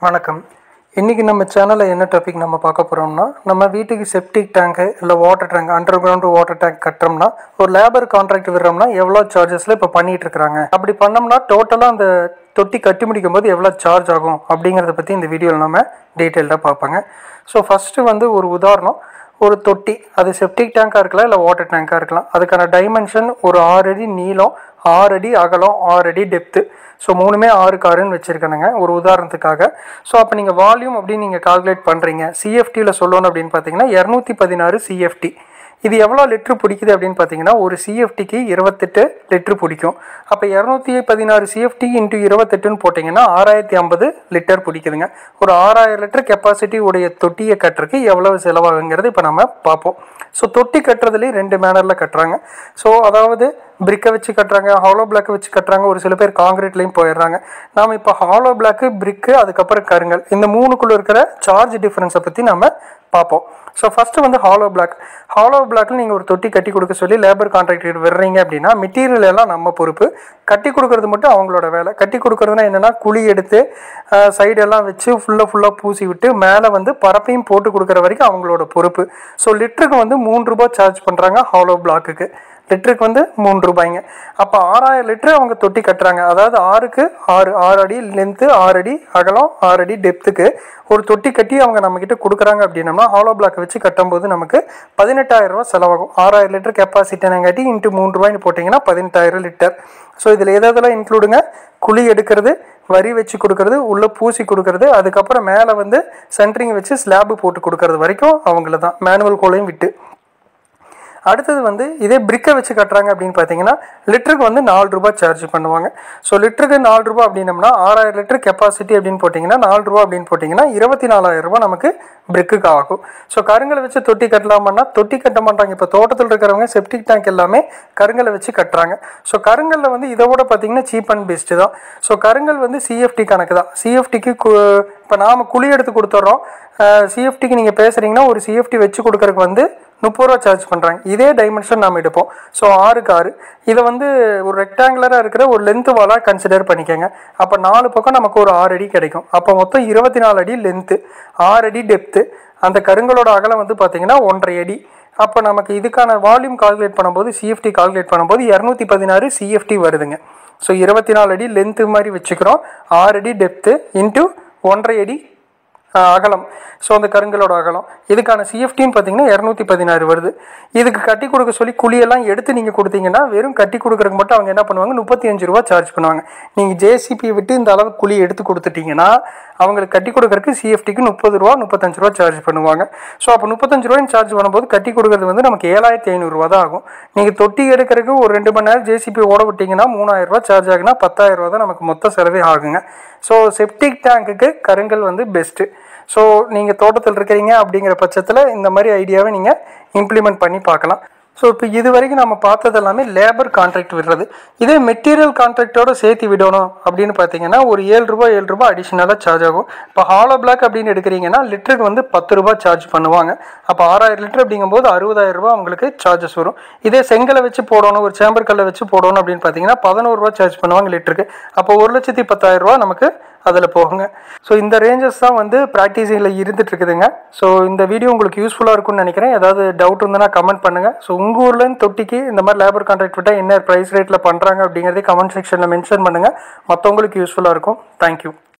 வணக்கம் இன்றைக்கி நம்ம சேனலில் என்ன டாபிக் நம்ம பார்க்க போகிறோம்னா நம்ம வீட்டுக்கு செப்டிக் டேங்க்கு இல்லை water tank underground water tank கட்டுறோம்னா ஒரு லேபர் கான்ட்ராக்ட் விடுறோம்னா எவ்வளோ சார்ஜஸில் இப்போ பண்ணிகிட்டு இருக்கிறாங்க அப்படி பண்ணோம்னா டோட்டலாக அந்த தொட்டி கட்டி முடிக்கும் போது எவ்வளோ சார்ஜ் ஆகும் அப்படிங்கிறத பற்றி இந்த வீடியோவில் நம்ம டீட்டெயில்டாக பார்ப்பாங்க ஸோ ஃபஸ்ட்டு வந்து ஒரு உதாரணம் ஒரு தொட்டி அது செப்டிக் டேங்காக இருக்கலாம் இல்லை வாட்டர் டேங்காக இருக்கலாம் அதுக்கான டைமென்ஷன் ஒரு ஆறு அடி நீளம் ஆறு அடி அகலம் ஆறு அடி டெப்த்து ஸோ மூணுமே ஆறு காருன்னு வச்சுருக்கணுங்க ஒரு உதாரணத்துக்காக ஸோ அப்போ நீங்கள் வால்யூம் அப்படின்னு நீங்கள் கால்குலேட் பண்ணுறீங்க சிஎஃப்டியில் சொல்லணும் அப்படின்னு பார்த்தீங்கன்னா இரநூத்தி பதினாறு சிஎஃப்டி இது எவ்வளோ லிட்ரு பிடிக்குது அப்படின்னு பார்த்தீங்கன்னா ஒரு சிஎஃப்டிக்கு இருபத்தெட்டு லிட்ரு பிடிக்கும் அப்போ இரநூத்தி பதினாறு சிஎஃப்டி இன்ட்டு இருபத்தெட்டுன்னு போட்டிங்கன்னா ஆறாயிரத்தி ஐம்பது லிட்டர் பிடிக்குதுங்க ஒரு ஆறாயிரம் லிட்டர் கெப்பாசிட்டி உடைய தொட்டியை கட்டுறதுக்கு எவ்வளவு செலவாகுங்கிறது இப்போ நம்ம பார்ப்போம் ஸோ தொட்டி கட்டுறதுலேயும் ரெண்டு மேனரில் கட்டுறாங்க ஸோ அதாவது பிரிக்கை வச்சு கட்டுறாங்க ஹாலோ பிளாக்கை வச்சு கட்டுறாங்க ஒரு சில பேர் காங்கிரீட்லேயும் போயிடுறாங்க நாம் இப்போ ஹாலோ பிளாக்கு பிரிக்கு அதுக்கப்புறம் கருங்கல் இந்த மூணுக்குள்ளே இருக்கிற சார்ஜ் டிஃப்ரென்ஸை பற்றி நம்ம பார்ப்போம் ஸோ ஃபஸ்ட்டு வந்து ஹாலோ பிளாக் ஹாலோ பிளாக்ல நீங்கள் ஒரு தொட்டி கட்டி கொடுக்க சொல்லி லேபர் கான்ட்ராக்டர் விடுறீங்க அப்படின்னா மெட்டீரியல் எல்லாம் நம்ம பொறுப்பு கட்டி கொடுக்கறது மட்டும் அவங்களோட வேலை கட்டி கொடுக்கறதுனா என்னென்னா குழி எடுத்து சைடெல்லாம் வச்சு ஃபுல்லாக ஃபுல்லாக பூசி விட்டு மேலே வந்து பரப்பையும் போட்டு கொடுக்குற வரைக்கும் அவங்களோட பொறுப்பு ஸோ லிட்டருக்கு வந்து மூணு ரூபாய் சார்ஜ் பண்ணுறாங்க ஹாலோ பிளாக்குக்கு லிட்டருக்கு வந்து மூணு ரூபாய்ங்க அப்போ ஆறாயிரம் லிட்டரு அவங்க தொட்டி கட்டுறாங்க அதாவது ஆறுக்கு ஆறு ஆறு அடி லென்த்து ஆறு அடி அகலம் ஆறு அடி டெப்த்துக்கு ஒரு தொட்டி கட்டி அவங்க நம்மக்கிட்ட கொடுக்குறாங்க அப்படின்னம்னா ஹாலோ பிளாக் வச்சு கட்டும்போது நமக்கு பதினெட்டாயிரம் ரூபா செலவாகும் ஆறாயிரம் லிட்டர் கெப்பாசிட்டினங்காட்டி இன்ட்டு மூணு ரூபாய்னு போட்டிங்கன்னா பதினெட்டாயிரம் லிட்டர் ஸோ இதில் எதெல்லாம் இன்க்ளூடுங்க குழி எடுக்கிறது வரி வச்சு கொடுக்கறது உள்ளே பூசி கொடுக்கறது அதுக்கப்புறம் மேலே வந்து சென்ட்ரிங் வச்சு ஸ்லாப்பு போட்டு கொடுக்கறது வரைக்கும் அவங்கள தான் மேனுவல் கோலையும் விட்டு அடுத்தது வந்து இதே பிரிக்கை வச்சு கட்டுறாங்க அப்படின்னு பார்த்தீங்கன்னா லிட்டருக்கு வந்து நாலு ரூபாய் சார்ஜ் பண்ணுவாங்க ஸோ லிட்டருக்கு நாலு ரூபாய் அப்படின்னம்னா ஆறாயிரம் லிட்டர் கெப்பாசிட்டி அப்படின்னு போட்டிங்கன்னா நாலு ரூபா அப்படின்னு போட்டிங்கன்னா இருபத்தி நாலாயிரம் ரூபாய் நமக்கு பிரிக்குக்கு ஆகும் ஸோ கருங்கலை வச்சு தொட்டி கட்டலாமன்னா தொட்டி கட்ட மாட்டாங்க இப்போ தோட்டத்தில் இருக்கிறவங்க செப்டிக் டேங்க் எல்லாமே கருங்கலை வச்சு கட்டுறாங்க ஸோ கருங்கல்ல வந்து இதை விட பார்த்தீங்கன்னா சீப் அண்ட் பெஸ்ட்டு தான் ஸோ கருங்கல் வந்து சிஎஃப்டி கணக்கு தான் சிஎஃப்டிக்கு இப்போ நாம் குழி எடுத்து கொடுத்துட்றோம் சிஎஃப்டிக்கு நீங்கள் பேசுகிறீங்கன்னா ஒரு சிஎஃப்டி வச்சு கொடுக்கறதுக்கு வந்து முப்பது ரூபா சார்ஜ் பண்ணுறாங்க இதே டைமென்ஷன் நாம் எடுப்போம் ஸோ ஆறுக்கு ஆறு இதை வந்து ஒரு ரெக்டாங்குலராக இருக்கிற ஒரு லென்த்து வாலாக கன்சிடர் பண்ணிக்கோங்க அப்போ நாலு பக்கம் நமக்கு ஒரு ஆறு அடி கிடைக்கும் அப்போ மொத்தம் இருபத்தி நாலு அடி லென்த்து ஆறு அடி டெப்த்து அந்த கருங்கலோட அகலம் வந்து பார்த்திங்கன்னா ஒன்றரை அடி அப்போ நமக்கு இதுக்கான வால்யூம் கால்குலேட் பண்ணும்போது சிஎஃப்டி கால்குலேட் பண்ணும்போது இரநூத்தி பதினாறு சிஎஃப்டி வருதுங்க ஸோ இருபத்தி நாலு அடி லென்த்து மாதிரி வச்சுக்கிறோம் ஆறு அடி டெப்த்து இன்ட்டு ஒன்றரை அடி அகலம் ஸோ அந்த கருங்கலோட அகலம் இதுக்கான சிஎஃப்டின்னு பார்த்தீங்கன்னா இரநூத்தி பதினாறு வருது இதுக்கு கட்டி கொடுக்க சொல்லி குழியெல்லாம் எடுத்து நீங்கள் கொடுத்தீங்கன்னா வெறும் கட்டி கொடுக்குறதுக்கு மட்டும் அவங்க என்ன பண்ணுவாங்க முப்பத்தி அஞ்சு ரூபா சார்ஜ் பண்ணுவாங்க நீங்கள் ஜேசிபி விட்டு இந்த அளவு குழி எடுத்து கொடுத்துட்டீங்கன்னா அவங்களுக்கு கட்டி கொடுக்குறதுக்கு சிஎஃப்டிக்கு முப்பது ரூபா முப்பத்தஞ்சு ரூபா சார்ஜ் பண்ணுவாங்க ஸோ அப்போ முப்பத்தஞ்சு ரூபாய்னு சார்ஜ் பண்ணும்போது கட்டி கொடுக்குறது வந்து நமக்கு ஏழாயிரத்தி ஐநூறுரூவா தான் ஆகும் நீங்கள் தொட்டி எடுக்கிறதுக்கு ஒரு ரெண்டு மணி நேரம் ஜேசிபி ஓட விட்டிங்கன்னா மூணாயிரம் ரூபா சார்ஜ் ஆகுனா பத்தாயிரம் ரூபா தான் நமக்கு மொத்த செலவே ஆகுங்க ஸோ செப்டிக் டேங்க்குக்கு கருங்கல் வந்து பெஸ்ட்டு ஸோ நீங்கள் தோட்டத்தில் இருக்கிறீங்க அப்படிங்கிற பட்சத்தில் இந்த மாதிரி ஐடியாவை நீங்கள் இம்ப்ளிமெண்ட் பண்ணி பார்க்கலாம் ஸோ இப்போ இது வரைக்கும் நம்ம பார்த்தது எல்லாமே லேபர் கான்ட்ராக்ட் விடுறது இதே மெட்டீரியல் கான்ட்ராக்டோட சேர்த்து விடணும் அப்படின்னு பார்த்தீங்கன்னா ஒரு ஏழு ரூபாய் ஏழு ரூபாய் அடிஷ்னலாக சார்ஜ் ஆகும் இப்போ ஹாலோ பிளாக் அப்படின்னு எடுக்கிறீங்கன்னா லிட்டருக்கு வந்து பத்து ரூபாய் சார்ஜ் பண்ணுவாங்க அப்போ ஆறாயிரம் லிட்டர் அப்படிங்கும்போது அறுபதாயிரம் ரூபாய் உங்களுக்கு சார்ஜஸ் வரும் இதே செங்கலை வச்சு போடணும் ஒரு சேம்பர் கல்லை வச்சு போடணும் அப்படின்னு பார்த்தீங்கன்னா பதினோரு ரூபா சார்ஜ் பண்ணுவாங்க லிட்டருக்கு அப்போ ஒரு லட்சத்தி பத்தாயிரம் ரூபா நமக்கு அதில் போகுங்க ஸோ இந்த ரேஞ்சஸ் தான் வந்து ப்ராக்டிஸிங்கில் இருந்துட்டு இருக்குதுங்க ஸோ இந்த வீடியோ உங்களுக்கு யூஸ்ஃபுல்லாக இருக்கும்னு நினைக்கிறேன் ஏதாவது டவுட் இருந்ததுன்னா கமெண்ட் பண்ணுங்கள் ஸோ உங்கள் ஊர்லேருந்து தொட்டிக்கு இந்த மாதிரி லேபர் கான்ட்ராக்ட் விட்டால் என்ன ப்ரைஸ் ரேட்டில் பண்ணுறாங்க அப்படிங்கிறதே கமெண்ட் செக்ஷனில் மென்ஷன் பண்ணுங்கள் மற்றவங்களுக்கு யூஸ்ஃபுல்லாக இருக்கும் தேங்க்யூ